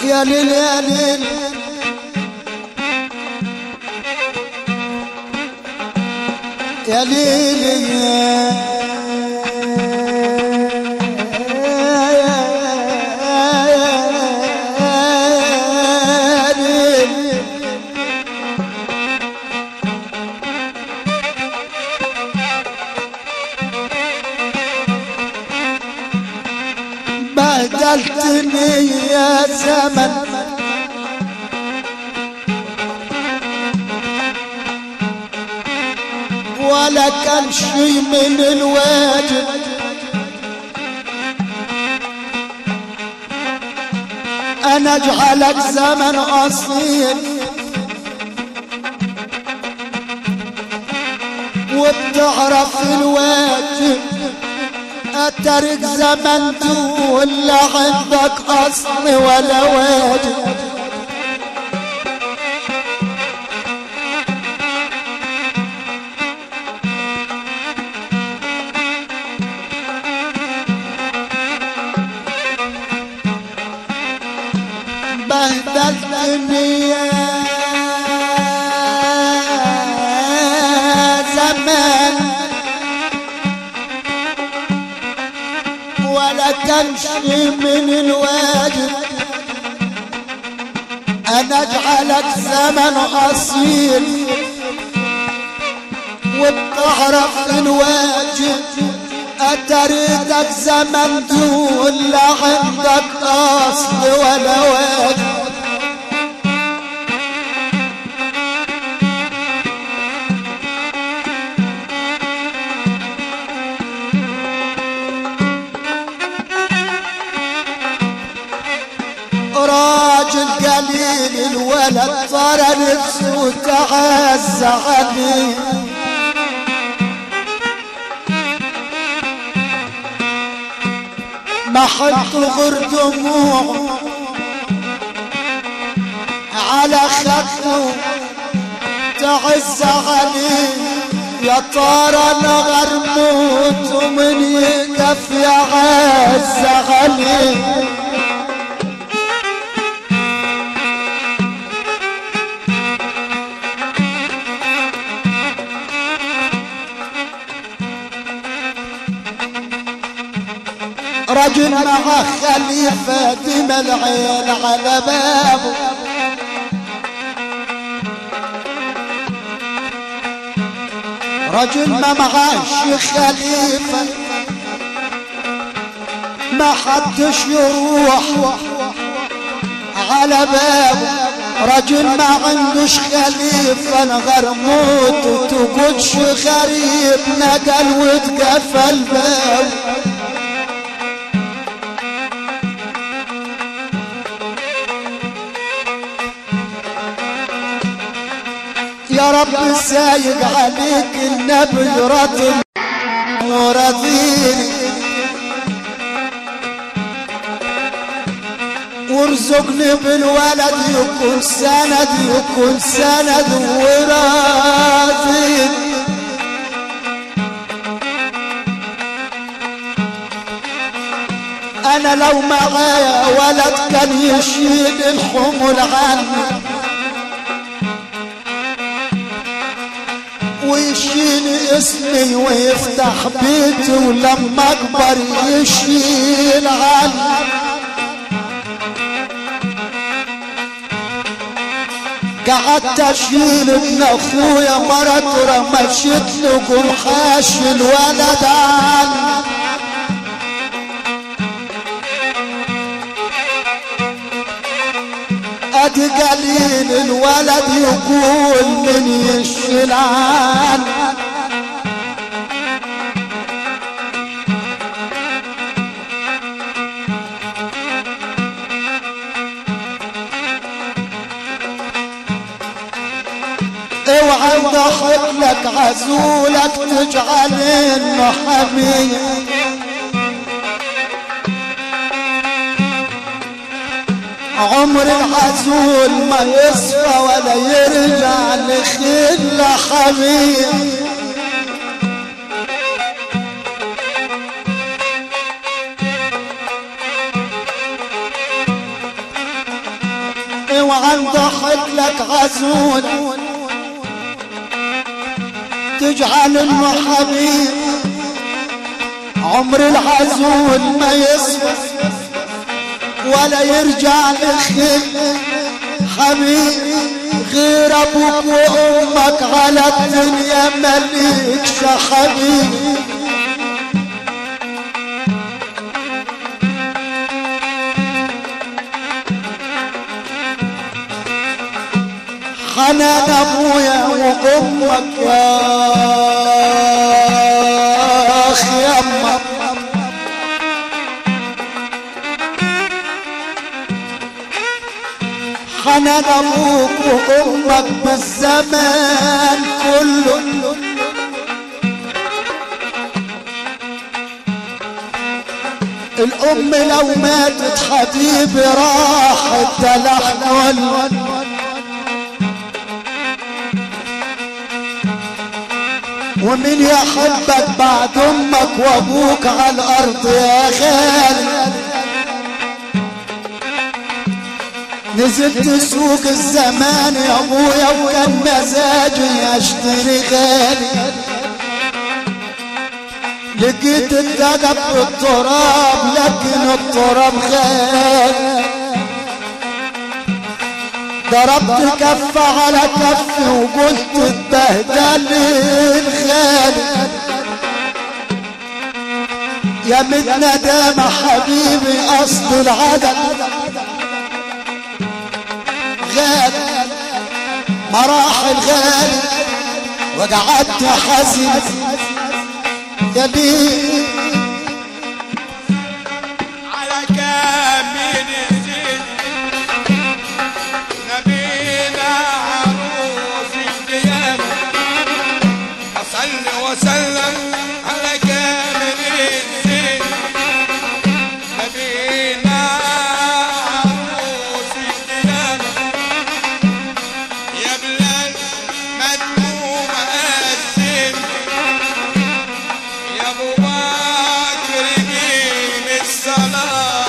يا ليل يا ليل يا ليل يا ليل بهدلتني يا زمن ولا كان شي من الواجب انا اجعلك زمن اصيل وبتعرف الواجب اترك زمن تقول لا عندك اصل ولا واجب بهدلتني يا زمان ولا تمشي من الواجب انا اجعلك زمن اصيل وبتعرف الواجب اتريدك زمن تقول لا عندك اصل ولا واجب راجل قليل الولد صار نفسه وتعز عليه ما حط غير دموع على خده تعز عليه يا ترى انا غرموت ومن يقف يعز عليه رجل مع خليفة دم العين على بابه رجل ما معاش خليفة ما حدش يروح على بابه رجل ما عندوش خليفة غرموت وتقولش غريب نقل وتقفل بابه يا رب سايق عليك النبي رضي ورضيني وارزقني بالولد يكون سند يكون سند وراضيني انا لو معايا ولد كان يشيل الحمل عني ويشيل اسمي ويفتح بيتي ولما اكبر يشيل عني قعدت اشيل ابن اخويا مرت رمشت له قمحاش الولد عني ادي قليل الولد يقول من يشيل عني اوعى ضحك لك عزولك تجعل انه حمية عمر العزول ما يصفى ولا يرجع لخل حمية وعنده حقلك غزول تجعل انه حبيب عمر العزول ما يصفى ولا يرجع لخير حبيب غير ابوك وامك على الدنيا مليكش حبيب حنان ابويا وامك يا اخي امك حنان ابوك وامك بالزمان كله الام لو ماتت حبيبي راح الدلع ومن يحبك بعد امك وابوك على الارض يا غالي نزلت سوق الزمان يا ابويا وكان مزاجي اشتري غالي لقيت الدقب بالتراب لكن التراب غالي ضربت كف على كف وقلت اتبهدل الخالي يا من ندامة حبيبي اصل العدد غالي مراحل غالي وقعدت حزين يا بيه على كامل الزين نبينا عروس القيامة أصلي وسلم على كامل الزين نبينا عروس القيامة يا بلال مدموم أسين يا ابو بكر قيم الصلاه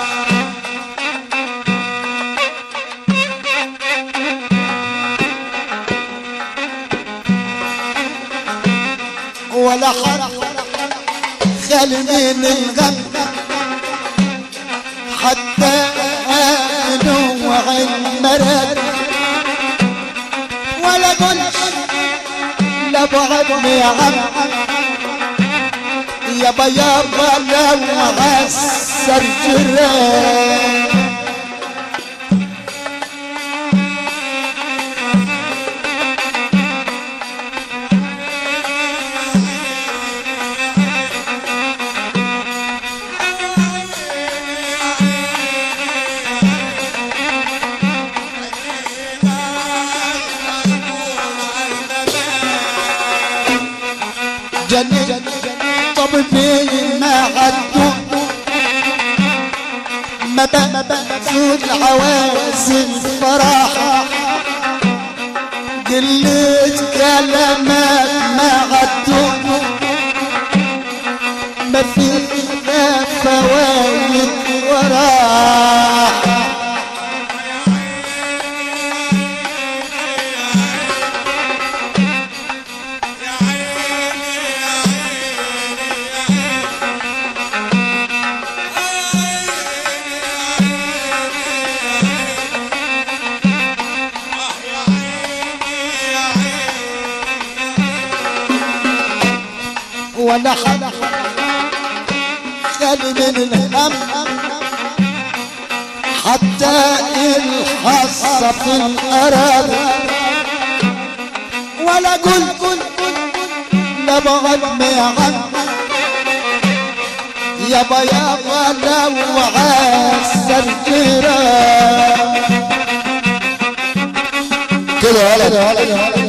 ولا حد خالي من الغم حتى نوع المرض ولا قلت لا بعد يا عم يابا يابا لو عسر جرام جنين طبيبين ما عدوا ما بقى عواز الفرح قلت كلامك ما عدوا ما فيها فوايد وراح يا عيني يا عيني يا ولا حد خالي من الهم حتى الحصة في الأرض ولا قل لا بعد ما عن يابا يابا لو عسر جيران كده يا ولد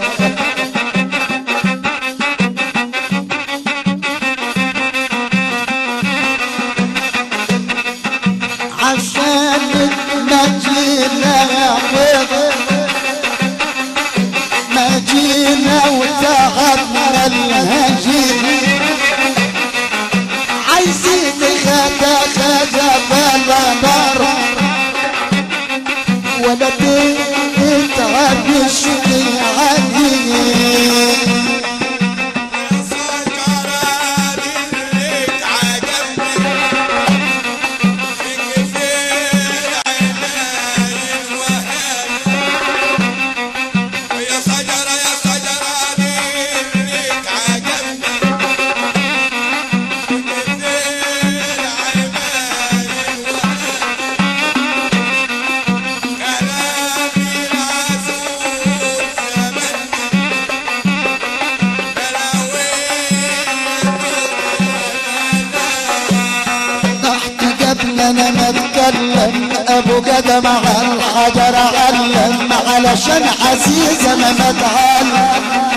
عشان ما جينا ما جينا وتعبنا الهجين عايزين غدا غدا بلا نار ولا انا ما اتكلم ابو قدم على الحجر علم علشان عزيزة ما متعلم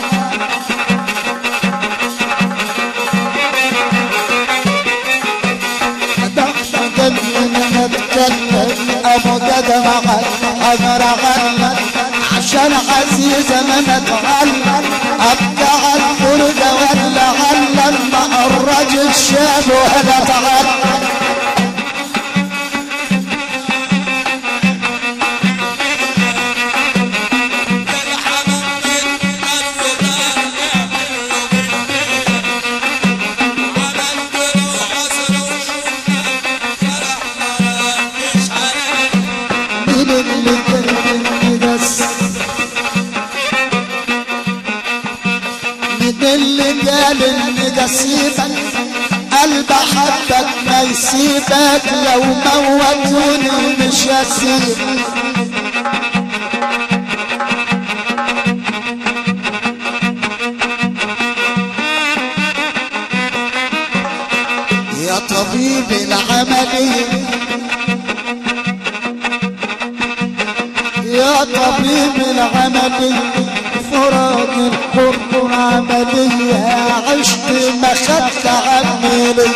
ابو قدم على الحجر علم عشان عزيزة ما متعلم ابقى على الفرقة ولا علم مع الرجل شاب ولا تعلم مين اللي كان بس مين اللي قال ان ده سيبك قلب حبك ما يسيبك لو موتوني مش هسيبك يا طبيب العمليه يا طبيب العملي فراد الحب عملية عشت ما خدت عملي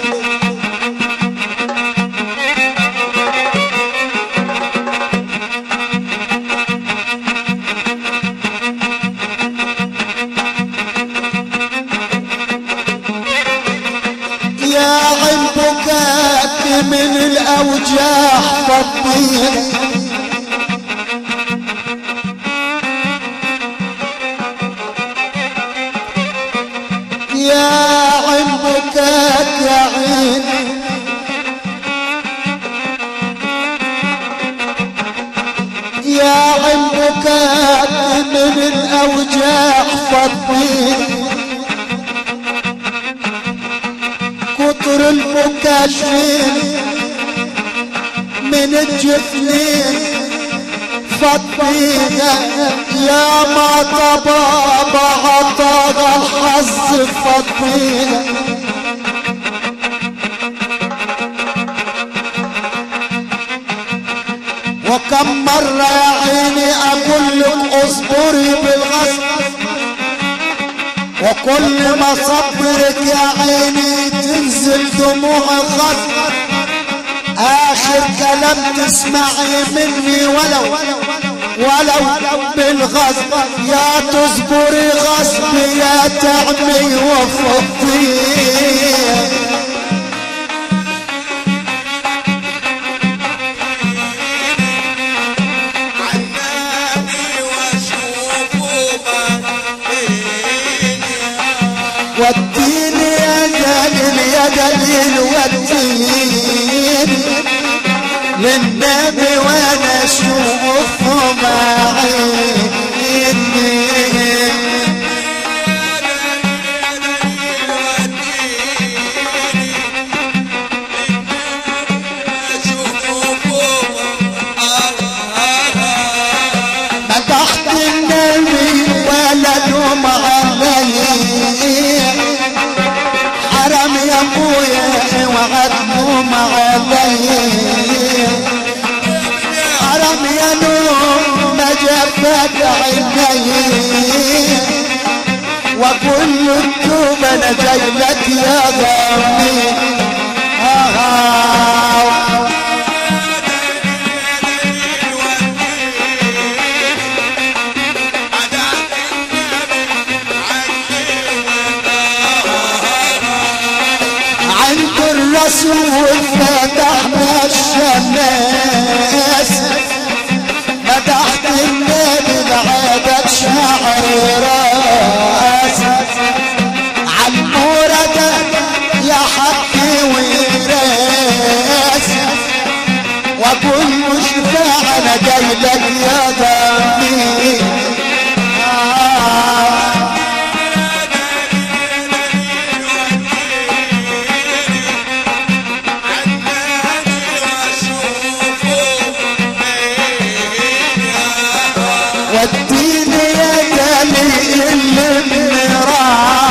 يا عين بكاك من الأوجاع فضيك يا عين بكاك يا عين يا عين بكاك من الأوجاع فضيك كتر المكاشفين من الجفنين فضيها يا ما طبابة عطاها الحظ فضيها وكم مرة يا عيني أقول لك اصبري بالغصب وكل ما صبرك يا عيني تنزل دموع الغصب اخر كلام تسمعي مني ولو ولو بالغصب يا تصبري غصب يا تعمي وفضي والدين يا دليل يا دليل والدين للنبي وانا اشوفه معي مدحت النبي ولدهم علي حرم يا ابويا وعدهم علي حرم يا نور ما جفت عيني وكل التوب انا جاي لك يا ضمي آه عند الرسول فتحنا الشماس مدحت النبي بعدد شعر راس عالمورة ده يا حقي وراس وكل شفاعة انا جاي لك يا ضمي آه والدين يا دليل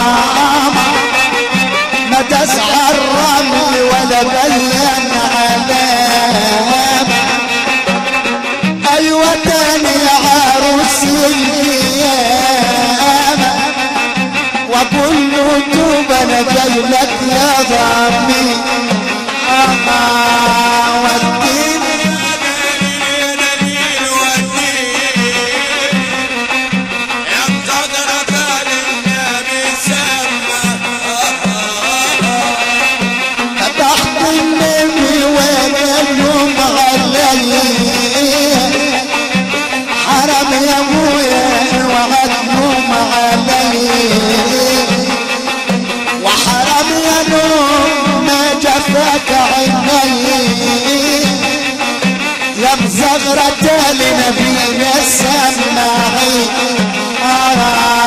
النرام ما تسعى الرمل ولا بين عليه وانا جاي لك يا ضامي آه وديني تحت النبي وقالهم علي حرم يا ابويا وعدهم علي وحرم يا نوم ما جفاك عيني يا مزغرة لنبينا السماعي آه